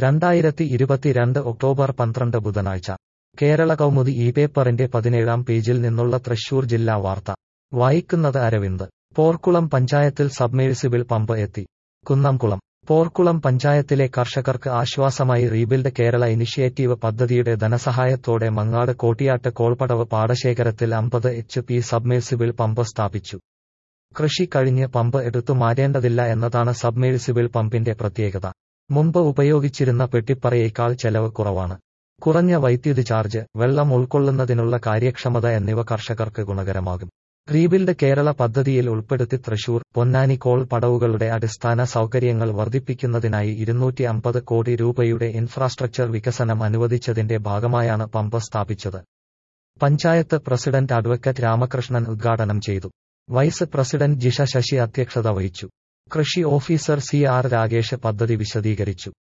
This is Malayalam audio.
രണ്ടായിരത്തി ഇരുപത്തിരണ്ട് ഒക്ടോബർ പന്ത്രണ്ട് ബുധനാഴ്ച കേരള കൗമുദി ഈ പേപ്പറിന്റെ പതിനേഴാം പേജിൽ നിന്നുള്ള തൃശൂർ ജില്ലാ വാർത്ത വായിക്കുന്നത് അരവിന്ദ് പോർക്കുളം പഞ്ചായത്തിൽ സബ്മേഴ്സിബിൾ പമ്പ് എത്തി കുന്നംകുളം പോർക്കുളം പഞ്ചായത്തിലെ കർഷകർക്ക് ആശ്വാസമായി റീബിൽഡ് കേരള ഇനിഷ്യേറ്റീവ് പദ്ധതിയുടെ ധനസഹായത്തോടെ മങ്ങാട് കോട്ടിയാട്ട് കോൾപടവ് പാടശേഖരത്തിൽ അമ്പത് എച്ച് പി സബ്മേഴ്സിബിൾ പമ്പ് സ്ഥാപിച്ചു കൃഷി കഴിഞ്ഞ് പമ്പ് എടുത്തു മാറ്റേണ്ടതില്ല എന്നതാണ് സബ്മേഴ്സിബിൾ പമ്പിന്റെ പ്രത്യേകത മുമ്പ് ഉപയോഗിച്ചിരുന്ന പെട്ടിപ്പറയേക്കാൾ ചെലവ് കുറവാണ് കുറഞ്ഞ വൈദ്യുതി ചാർജ് വെള്ളം ഉൾക്കൊള്ളുന്നതിനുള്ള കാര്യക്ഷമത എന്നിവ കർഷകർക്ക് ഗുണകരമാകും റീബിൽഡ് കേരള പദ്ധതിയിൽ ഉൾപ്പെടുത്തി തൃശൂർ പൊന്നാനി കോൾ പടവുകളുടെ അടിസ്ഥാന സൗകര്യങ്ങൾ വർദ്ധിപ്പിക്കുന്നതിനായി ഇരുന്നൂറ്റി അമ്പത് കോടി രൂപയുടെ ഇൻഫ്രാസ്ട്രക്ചർ വികസനം അനുവദിച്ചതിന്റെ ഭാഗമായാണ് പമ്പ് സ്ഥാപിച്ചത് പഞ്ചായത്ത് പ്രസിഡന്റ് അഡ്വക്കറ്റ് രാമകൃഷ്ണൻ ഉദ്ഘാടനം ചെയ്തു വൈസ് പ്രസിഡന്റ് ജിഷ ശശി അധ്യക്ഷത വഹിച്ചു കൃഷി ഓഫീസർ സി ആർ രാഗേഷ് പദ്ധതി വിശദീകരിച്ചു